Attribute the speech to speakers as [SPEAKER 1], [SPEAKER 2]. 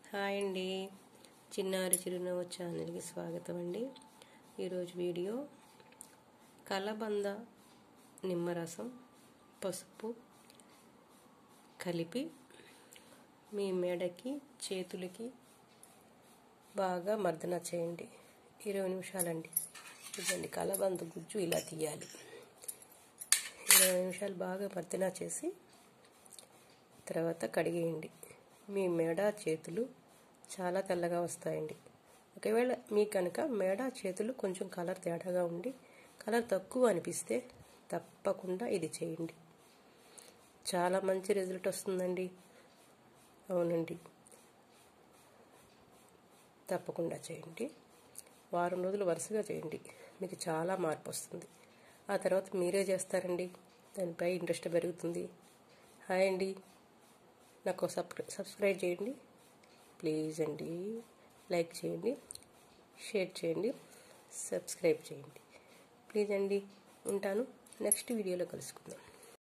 [SPEAKER 1] hi అండి చిన్నారి చిరునవ్వు ఛానల్కి స్వాగతం అండి ఈరోజు వీడియో కలబంద నిమ్మరసం పసుపు కలిపి మీ మెడకి చేతులకి బాగా మర్దన చేయండి ఇరవై నిమిషాలండి ఇదండి కలబంద గుజ్జు ఇలా తీయాలి ఇరవై నిమిషాలు బాగా మర్దన చేసి తర్వాత కడిగేయండి మీ మెడ చేతులు చాలా తెల్లగా వస్తాయండి ఒకవేళ మీకు కనుక మెడ చేతులు కొంచెం కలర్ తేడాగా ఉండి కలర్ తక్కువ అనిపిస్తే తప్పకుండా ఇది చేయండి చాలా మంచి రిజల్ట్ వస్తుందండి అవునండి తప్పకుండా చేయండి వారం రోజులు వరుసగా చేయండి మీకు చాలా మార్పు వస్తుంది ఆ తర్వాత మీరే చేస్తారండి దానిపై ఇంట్రెస్ట్ పెరుగుతుంది హాయ్ అండి నాకు సబ్స్క్రైబ్ చేయండి ప్లీజ్ అండి లైక్ చేయండి షేర్ చేయండి సబ్స్క్రైబ్ చేయండి ప్లీజ్ అండి ఉంటాను నెక్స్ట్ వీడియోలో కలుసుకుందాం